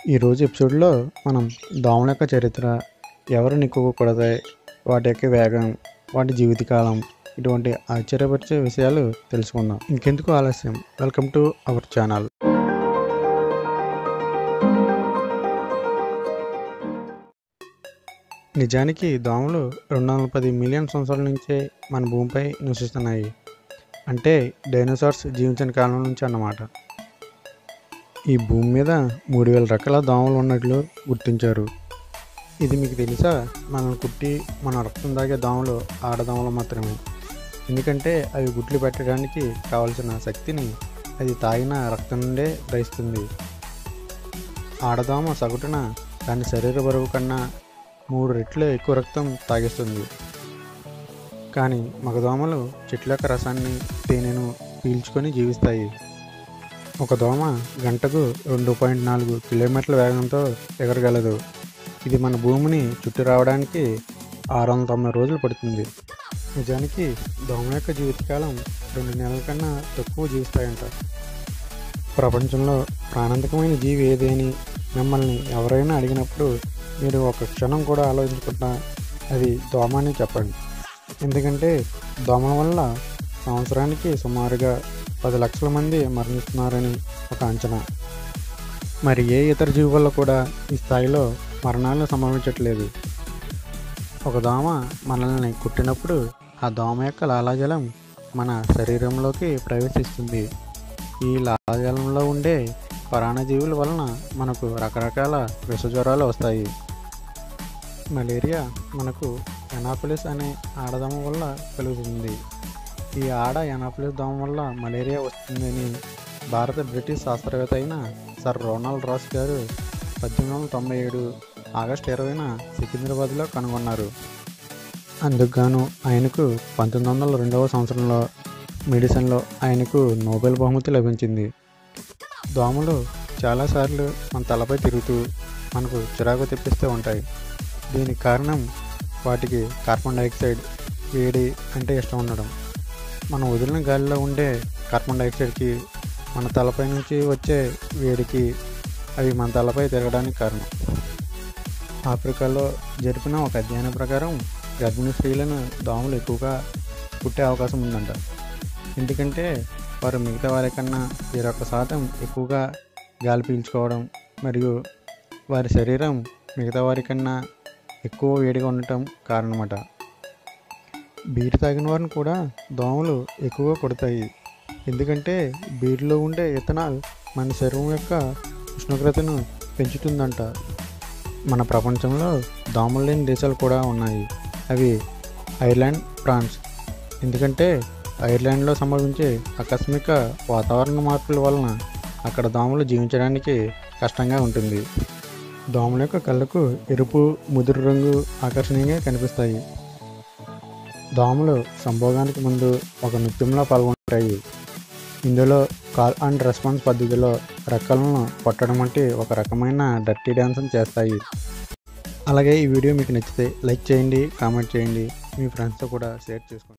ఈరోజు ఎపిసోడ్లో మనం దోమల యొక్క చరిత్ర ఎవరిని ఎక్కువ కొడతాయి వాటి యొక్క వేగం వాటి జీవితకాలం ఇటువంటి ఆశ్చర్యపరిచే విషయాలు తెలుసుకుందాం ఇంకెందుకు ఆలస్యం వెల్కమ్ టు అవర్ ఛానల్ నిజానికి దోమలు రెండు వందల పది మిలియన్ సంవత్సరాల నుంచే మన భూమిపై నివసిస్తున్నాయి అంటే డైనోసార్స్ జీవించిన కాలం నుంచి అన్నమాట ఈ భూమి మీద మూడు వేల రకాల దోమలు ఉన్నట్లు గుర్తించారు ఇది మీకు తెలుసా మనల్ని కుట్టి మన రక్తం తాగే దోమలు ఆడదోమలు మాత్రమే ఎందుకంటే అవి గుడ్లు పెట్టడానికి కావలసిన శక్తిని అది తాగిన రక్తం నుండే గ్రహిస్తుంది ఆడదోమ సగటున దాని శరీర బరువు కన్నా మూడు రెట్లు ఎక్కువ రక్తం తాగిస్తుంది కానీ మగదోమలు చెట్ల యొక్క రసాన్ని తేనెను పీల్చుకొని జీవిస్తాయి ఒక దోమ గంటకు రెండు పాయింట్ నాలుగు కిలోమీటర్ల వేగంతో ఎగరగలదు ఇది మన భూమిని చుట్టి రావడానికి ఆరు వందల తొంభై రోజులు పడుతుంది నిజానికి దోమ యొక్క జీవితకాలం రెండు నెలల కన్నా తక్కువ జీవిస్తాయంట ప్రపంచంలో ప్రాణాంతకమైన జీవి ఏది అని మిమ్మల్ని ఎవరైనా అడిగినప్పుడు మీరు ఒక క్షణం కూడా ఆలోచించకుండా అది దోమ అని చెప్పండి ఎందుకంటే దోమ వల్ల సంవత్సరానికి సుమారుగా పది లక్షల మంది మరణిస్తున్నారని ఒక అంచనా మరి ఏ ఇతర జీవి వల్ల కూడా ఈ స్థాయిలో మరణాలు సంభవించట్లేదు ఒక దోమ మనల్ని కుట్టినప్పుడు ఆ దోమ యొక్క లాలాజలం మన శరీరంలోకి ప్రవేశిస్తుంది ఈ లాలాజలంలో ఉండే పరాణజీవుల వలన మనకు రకరకాల విషజ్వరాలు వస్తాయి మలేరియా మనకు ఎనాఫిలిస్ అనే ఆడదోమ వల్ల కలుగుతుంది ఈ ఆడ ఎనాఫిలిస్ దోమ వల్ల మలేరియా వస్తుందని భారత బ్రిటిష్ శాస్త్రవేత్త అయిన సర్ రోనాల్డ్ రాస్ గారు పద్దెనిమిది వందల తొంభై ఏడు ఆగస్టు ఇరవైన సికింద్రాబాద్లో కనుగొన్నారు అందుకుగాను ఆయనకు పంతొమ్మిది వందల రెండవ సంవత్సరంలో మెడిసిన్లో ఆయనకు నోబెల్ బహుమతి లభించింది దోమలు చాలాసార్లు మన తలపై తిరుగుతూ మనకు చిరాకు తెప్పిస్తూ ఉంటాయి దీనికి కారణం వాటికి కార్బన్ డైఆక్సైడ్ వేడి అంటే ఇష్టం ఉండడం మనం వదిలిన గాలిలో ఉండే కార్బన్ డైఆక్సైడ్కి మన తలపై నుంచి వచ్చే వేడికి అవి మన తలపై తిరగడానికి కారణం ఆఫ్రికాలో జరిపిన ఒక అధ్యయనం ప్రకారం గర్భిణీ స్త్రీలను దోమలు ఎక్కువగా పుట్టే అవకాశం ఉందంట ఎందుకంటే వారు మిగతా వారి కన్నా ఇరవై శాతం ఎక్కువగా గాలి పీల్చుకోవడం మరియు వారి శరీరం మిగతా వారి కన్నా ఎక్కువ వేడిగా ఉండటం కారణమట బీరు తాగిన వారిని కూడా దోమలు ఎక్కువగా కొడతాయి ఎందుకంటే బీరులో ఉండే ఇథనాల్ మన శరీరం యొక్క ఉష్ణోగ్రతను పెంచుతుందంట మన ప్రపంచంలో దోమలు లేని దేశాలు కూడా ఉన్నాయి అవి ఐర్లాండ్ ఫ్రాన్స్ ఎందుకంటే ఐర్లాండ్లో సంభవించే ఆకస్మిక వాతావరణ మార్పుల వలన అక్కడ దోమలు జీవించడానికి కష్టంగా ఉంటుంది దోమల యొక్క కళ్ళకు ఎరుపు ముదురు రంగు ఆకర్షణీయంగా కనిపిస్తాయి దోమలు సంభోగానికి ముందు ఒక నృత్యంలో పాల్గొంటాయి ఇందులో కాల్ అండ్ రెస్పాన్స్ పద్ధతిలో రెక్కలను కొట్టడం వంటి ఒక రకమైన డర్టీ డ్యాన్స్ని చేస్తాయి అలాగే ఈ వీడియో మీకు నచ్చితే లైక్ చేయండి కామెంట్ చేయండి మీ ఫ్రెండ్స్తో కూడా షేర్ చేసుకోండి